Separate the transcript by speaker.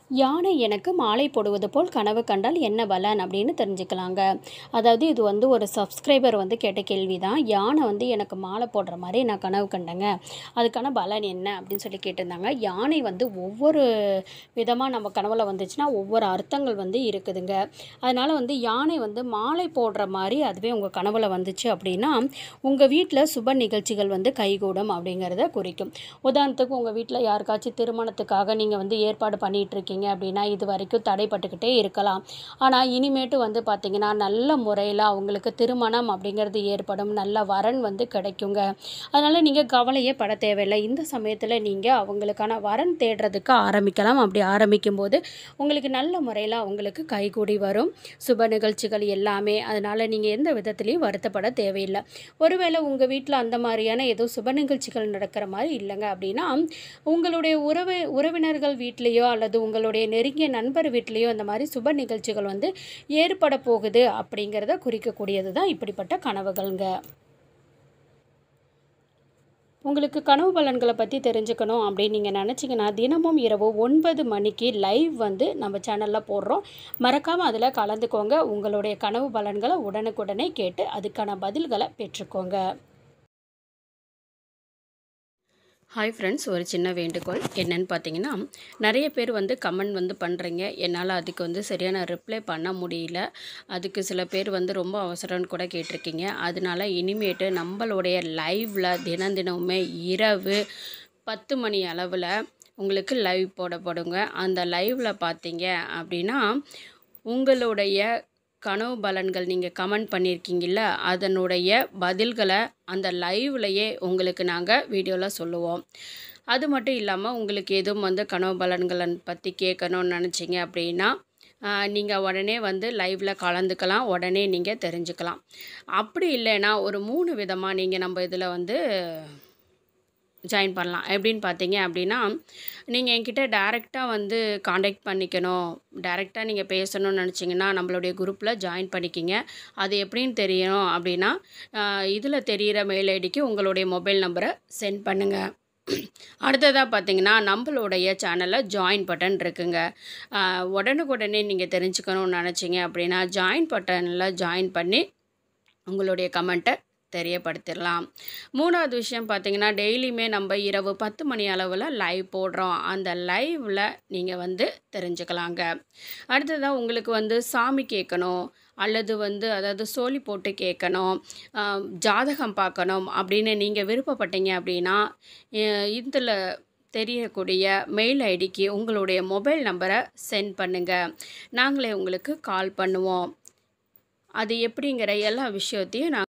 Speaker 1: யானை எனக்கு மாலை போடுவது போல் கனவு கண்டால் என்ன பலன் அப்படின்னு தெரிஞ்சுக்கலாங்க அதாவது இது வந்து ஒரு சப்ஸ்கிரைபர் வந்து கேட்ட கேள்வி தான் யானை வந்து எனக்கு மாலை போடுற மாதிரி நான் கனவு கண்டேங்க அதுக்கான பலன் என்ன அப்படின்னு சொல்லி கேட்டிருந்தாங்க யானை வந்து ஒவ்வொரு விதமாக நம்ம கனவுல வந்துச்சுன்னா ஒவ்வொரு அர்த்தங்கள் வந்து இருக்குதுங்க அதனால் வந்து யானை வந்து மாலை போடுற மாதிரி அதுவே உங்கள் கனவுல வந்துச்சு அப்படின்னா உங்கள் வீட்டில் சுப நிகழ்ச்சிகள் வந்து கைகூடும் அப்படிங்கிறத குறிக்கும் உதாரணத்துக்கு உங்கள் வீட்டில் யாருக்காச்சும் திருமணத்துக்காக நீங்கள் வந்து ஏற்பாடு பண்ணிட்டு இருக்கீங்க அப்படின்னா இது வரைக்கும் தடைப்பட்டுக்கிட்டே இருக்கலாம் ஆனால் இனிமேட்டு வந்து பார்த்திங்கன்னா நல்ல முறையில் அவங்களுக்கு திருமணம் அப்படிங்கிறது ஏற்படும் நல்ல வரன் வந்து கிடைக்குங்க அதனால் நீங்கள் கவலையே பட தேவையில்லை இந்த சமயத்தில் நீங்கள் அவங்களுக்கான வரன் தேடுறதுக்கு ஆரம்பிக்கலாம் அப்படி ஆரம்பிக்கும் போது உங்களுக்கு நல்ல முறையில் அவங்களுக்கு கைகூடி வரும் சுப நிகழ்ச்சிகள் எல்லாமே அதனால் நீங்கள் எந்த விதத்துலேயும் வருத்தப்பட தேவையில்லை ஒருவேளை உங்கள் வீட்டில் அந்த மாதிரியான ஏதோ சுப நிகழ்ச்சிகள் நடக்கிற மாதிரி இல்லைங்க அப்படின்னா உங்களுடைய உறவு உறவினர்கள் வீட்லேயோ அல்லது உங்களுடைய நெருங்கிய நண்பர் வீட்லேயோ அந்த மாதிரி சுப நிகழ்ச்சிகள் வந்து ஏற்பட போகுது அப்படிங்கிறத குறிக்கக்கூடியது தான் இப்படிப்பட்ட கனவுகள்ங்க உங்களுக்கு கனவு பலன்களை பற்றி தெரிஞ்சுக்கணும் அப்படின்னு நீங்கள் நினச்சிங்கன்னா தினமும் இரவு ஒன்பது மணிக்கு லைவ் வந்து நம்ம சேனலில் போடுறோம் மறக்காமல் அதில் கலந்துக்கோங்க உங்களுடைய கனவு பலன்களை உடனுக்குடனே கேட்டு அதுக்கான பதில்களை பெற்றுக்கோங்க ஹாய் ஃப்ரெண்ட்ஸ் ஒரு சின்ன வேண்டுகோள் என்னன்னு பார்த்தீங்கன்னா நிறைய பேர் வந்து கமெண்ட் வந்து பண்ணுறீங்க என்னால் அதுக்கு வந்து சரியான ரிப்ளை பண்ண முடியல அதுக்கு சில பேர் வந்து ரொம்ப அவசரம்னு கூட கேட்டிருக்கீங்க அதனால இனிமேட்டு நம்மளுடைய லைவில் தினம் தினமுமே இரவு பத்து மணி அளவில் உங்களுக்கு லைவ் போடப்படுங்க அந்த லைவில் பார்த்தீங்க அப்படின்னா உங்களுடைய கனவு பலன்கள் நீங்கள் கமெண்ட் பண்ணியிருக்கீங்கல்ல அதனுடைய பதில்களை அந்த லைவ்லையே உங்களுக்கு நாங்கள் வீடியோவில் சொல்லுவோம் அது மட்டும் இல்லாமல் உங்களுக்கு எதுவும் வந்து கனவு பலன்களை பற்றி கேட்கணும்னு நினச்சிங்க அப்படின்னா நீங்கள் உடனே வந்து லைவில் கலந்துக்கலாம் உடனே நீங்கள் தெரிஞ்சுக்கலாம் அப்படி இல்லைன்னா ஒரு மூணு விதமாக நீங்கள் நம்ம இதில் வந்து ஜாயின் பண்ணலாம் எப்படின்னு பார்த்தீங்க அப்படின்னா நீங்கள் என்கிட்ட டேரெக்டாக வந்து காண்டாக்ட் பண்ணிக்கணும் டேரெக்டாக நீங்கள் பேசணும்னு நினச்சிங்கன்னா நம்மளுடைய குரூப்பில் ஜாயின் பண்ணிக்கிங்க அது எப்படின்னு தெரியணும் அப்படின்னா இதில் தெரிகிற மெயில் ஐடிக்கு உங்களுடைய மொபைல் நம்பரை சென்ட் பண்ணுங்கள் அடுத்ததாக பார்த்தீங்கன்னா நம்மளுடைய சேனலில் ஜாயின் பட்டன் இருக்குங்க உடனுக்குடனே நீங்கள் தெரிஞ்சுக்கணும்னு நினச்சிங்க அப்படின்னா ஜாயின் பட்டனில் ஜாயின் பண்ணி உங்களுடைய கமெண்ட்டை தெரியப்படுத்திடலாம் மூணாவது விஷயம் பார்த்தீங்கன்னா டெய்லியுமே நம்ம இரவு பத்து மணி அளவில் லைவ் போடுறோம் அந்த லைவில் நீங்கள் வந்து தெரிஞ்சுக்கலாங்க அடுத்ததாக உங்களுக்கு வந்து சாமி கேட்கணும் அல்லது வந்து அதாவது சோழி போட்டு கேட்கணும் ஜாதகம் பார்க்கணும் அப்படின்னு நீங்கள் விருப்பப்பட்டீங்க அப்படின்னா இதில் தெரியக்கூடிய மெயில் ஐடிக்கு உங்களுடைய மொபைல் நம்பரை சென்ட் பண்ணுங்கள் நாங்களே உங்களுக்கு கால் பண்ணுவோம் அது எப்படிங்கிற எல்லா விஷயத்தையும் நான்